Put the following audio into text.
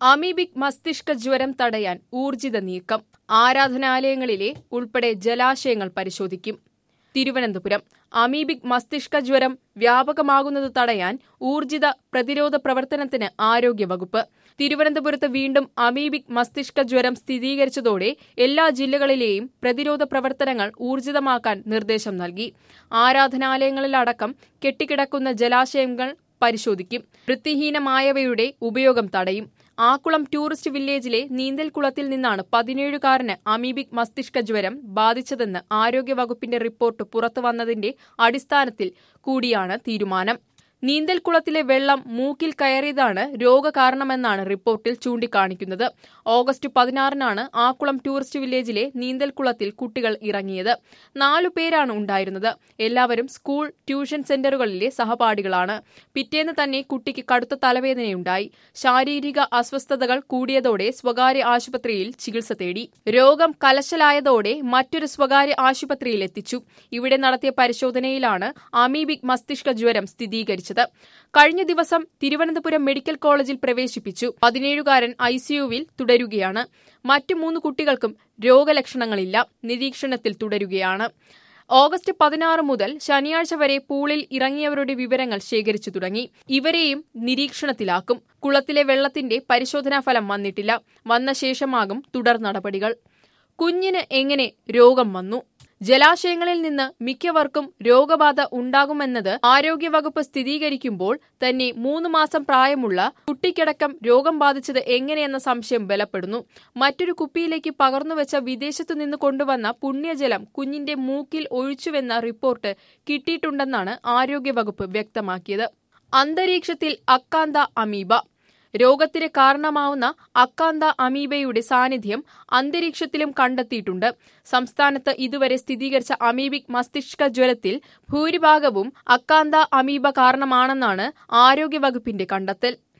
amoebic മസ്തിഷ്ക ജ്വരം തടയാൻ ഊർജിത നീക്കം ആരാധനാലയങ്ങളിലെ ഉൾപ്പെടെ ജലാശയങ്ങൾ പരിശോധിക്കും തിരുവനന്തപുരം അമീബിക് മസ്തിഷ്ക ജ്വരം വ്യാപകമാകുന്നത് തടയാൻ ഊർജിത പ്രതിരോധ പ്രവർത്തനത്തിന് ആരോഗ്യവകുപ്പ് തിരുവനന്തപുരത്ത് വീണ്ടും അമീബിക് മസ്തിഷ്ക ജ്വരം സ്ഥിരീകരിച്ചതോടെ എല്ലാ ജില്ലകളിലെയും പ്രതിരോധ പ്രവർത്തനങ്ങൾ ഊർജിതമാക്കാൻ നിർദ്ദേശം നൽകി ആരാധനാലയങ്ങളിലടക്കം കെട്ടിക്കിടക്കുന്ന ജലാശയങ്ങൾ പരിശോധിക്കും വൃത്തിഹീനമായവയുടെ ഉപയോഗം തടയും ആക്കുളം ടൂറിസ്റ്റ് വില്ലേജിലെ നീന്തൽക്കുളത്തിൽ നിന്നാണ് പതിനേഴുകാരന് അമീബിക് മസ്തിഷ്ക ജ്വരം ബാധിച്ചതെന്ന് ആരോഗ്യവകുപ്പിന്റെ റിപ്പോർട്ട് പുറത്തുവന്നതിന്റെ അടിസ്ഥാനത്തിൽ കൂടിയാണ് തീരുമാനം നീന്തൽക്കുളത്തിലെ വെള്ളം മൂക്കിൽ കയറിയതാണ് രോഗകാരണമെന്നാണ് റിപ്പോർട്ടിൽ ചൂണ്ടിക്കാണിക്കുന്നത് ഓഗസ്റ്റ് പതിനാറിനാണ് ആക്കുളം ടൂറിസ്റ്റ് വില്ലേജിലെ നീന്തൽക്കുളത്തിൽ കുട്ടികൾ ഇറങ്ങിയത് നാലു പേരാണ് ഉണ്ടായിരുന്നത് എല്ലാവരും സ്കൂൾ ട്യൂഷൻ സെന്ററുകളിലെ സഹപാഠികളാണ് പിറ്റേന്ന് തന്നെ കുട്ടിക്ക് കടുത്ത തലവേദനയുണ്ടായി ശാരീരിക അസ്വസ്ഥതകൾ കൂടിയതോടെ സ്വകാര്യ ആശുപത്രിയിൽ ചികിത്സ തേടി രോഗം കലശലായതോടെ മറ്റൊരു സ്വകാര്യ ആശുപത്രിയിൽ എത്തിച്ചു ഇവിടെ നടത്തിയ പരിശോധനയിലാണ് അമീബിക് മസ്തിഷ്ക ജ്വരം സ്ഥിരീകരിച്ചത് കഴിഞ്ഞ ദിവസം തിരുവനന്തപുരം മെഡിക്കൽ കോളേജിൽ പ്രവേശിപ്പിച്ചു പതിനേഴുകാരൻ ഐസിയുവിൽ തുടരുകയാണ് മറ്റു മൂന്ന് കുട്ടികൾക്കും രോഗലക്ഷണങ്ങളില്ല നിരീക്ഷണത്തിൽ തുടരുകയാണ് ഓഗസ്റ്റ് പതിനാറ് മുതൽ ശനിയാഴ്ച വരെ പൂളിൽ ഇറങ്ങിയവരുടെ വിവരങ്ങൾ ശേഖരിച്ചു തുടങ്ങി ഇവരെയും നിരീക്ഷണത്തിലാക്കും കുളത്തിലെ വെള്ളത്തിന്റെ പരിശോധനാ ഫലം വന്നിട്ടില്ല വന്ന ശേഷമാകും തുടർ നടപടികൾ കുഞ്ഞിന് എങ്ങനെ രോഗം വന്നു ജലാശയങ്ങളിൽ നിന്ന് മിക്കവർക്കും രോഗബാധ ഉണ്ടാകുമെന്നത് ആരോഗ്യവകുപ്പ് സ്ഥിരീകരിക്കുമ്പോൾ തന്നെ മൂന്ന് മാസം പ്രായമുള്ള കുട്ടിക്കടക്കം രോഗം ബാധിച്ചത് എങ്ങനെയെന്ന സംശയം ബലപ്പെടുന്നു മറ്റൊരു കുപ്പിയിലേക്ക് പകർന്നുവെച്ച വിദേശത്തു നിന്ന് കൊണ്ടുവന്ന പുണ്യജലം കുഞ്ഞിന്റെ മൂക്കിൽ ഒഴിച്ചുവെന്ന റിപ്പോർട്ട് കിട്ടിയിട്ടുണ്ടെന്നാണ് ആരോഗ്യവകുപ്പ് വ്യക്തമാക്കിയത് അന്തരീക്ഷത്തിൽ അക്കാന്ത അമീബ രോഗത്തിന് കാരണമാവുന്ന അക്കാന്ത അമീബയുടെ സാന്നിധ്യം അന്തരീക്ഷത്തിലും കണ്ടെത്തിയിട്ടുണ്ട് സംസ്ഥാനത്ത് ഇതുവരെ സ്ഥിരീകരിച്ച അമീബിക് മസ്തിഷ്ക ജ്വരത്തിൽ ഭൂരിഭാഗവും അക്കാന്ത അമീബ കാരണമാണെന്നാണ് ആരോഗ്യവകുപ്പിന്റെ കണ്ടെത്തൽ